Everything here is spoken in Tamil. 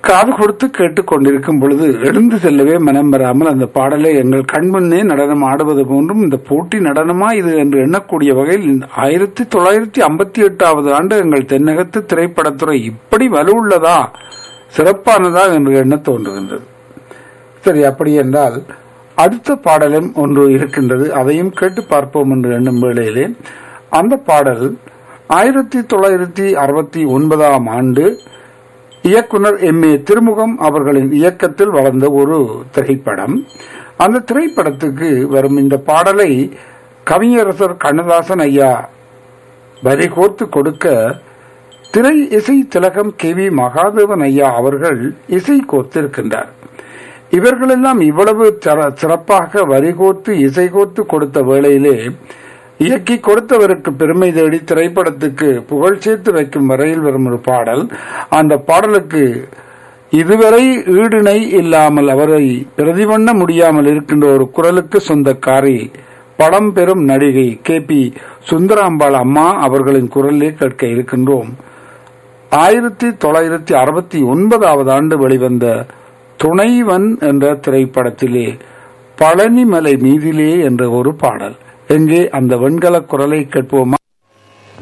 காது கொடுத்து கேட்டுக்கொண்டிருக்கும் பொழுது எழுந்து செல்லவே மனம் வராமல் அந்த பாடலை எங்கள் கண்முன்னே நடனம் ஆடுவது போன்றும் இந்த போட்டி நடனமா இது என்று எண்ணக்கூடிய வகையில் ஆயிரத்தி தொள்ளாயிரத்தி ஐம்பத்தி எட்டாவது ஆண்டு எங்கள் தென்னகத்து திரைப்படத்துறை இப்படி வலுவுள்ளதா சிறப்பானதா என்று எண்ண தோன்றுகின்றது சரி அப்படி என்றால் அடுத்த பாடலும் ஒன்று இருக்கின்றது அதையும் கேட்டு பார்ப்போம் என்று எண்ணும் வேளையிலே அந்த பாடல் ஆயிரத்தி தொள்ளாயிரத்தி அறுபத்தி ஒன்பதாம் ஆண்டு இயக்குனர் எம் ஏ திருமுகம் அவர்களின் இயக்கத்தில் வளர்ந்த ஒரு திரைப்படம் அந்த திரைப்படத்துக்கு வரும் இந்த பாடலை கவிஞரசர் கண்ணதாசன் ஐயா வரி கோர்த்து கொடுக்க திரை இசை திலகம் கே வி மகாதேவன் ஐயா அவர்கள் இசை கோர்த்திருக்கின்றார் இவர்களெல்லாம் இவ்வளவு சிற- சிறப்பாக வரி கோர்த்து இசை கோர்த்து கொடுத்த வேளையிலே இயக்கி கொடுத்தவருக்கு பெருமை தேடி திரைப்படத்துக்கு புகழ் சேர்த்து வைக்கும் வரையில் வரும் ஒரு பாடல் அந்த பாடலுக்கு இதுவரை ஈடிணை இல்லாமல் அவரை பிரதிபண்ண முடியாமல் இருக்கின்ற ஒரு குரலுக்கு சொந்தக்காரி படம் பெறும் நடிகை கே பி சுந்தராம்பாள் அம்மா அவர்களின் குரலிலே கேட்க இருக்கின்றோம் ஆயிரத்தி தொள்ளாயிரத்தி அறுபத்தி ஒன்பதாவது ஆண்டு வெளிவந்த துணைவன் என்ற திரைப்படத்திலே பழனிமலை மீதிலே என்ற ஒரு பாடல் எங்கே அந்த வெண்கல குரலை கேட்போமா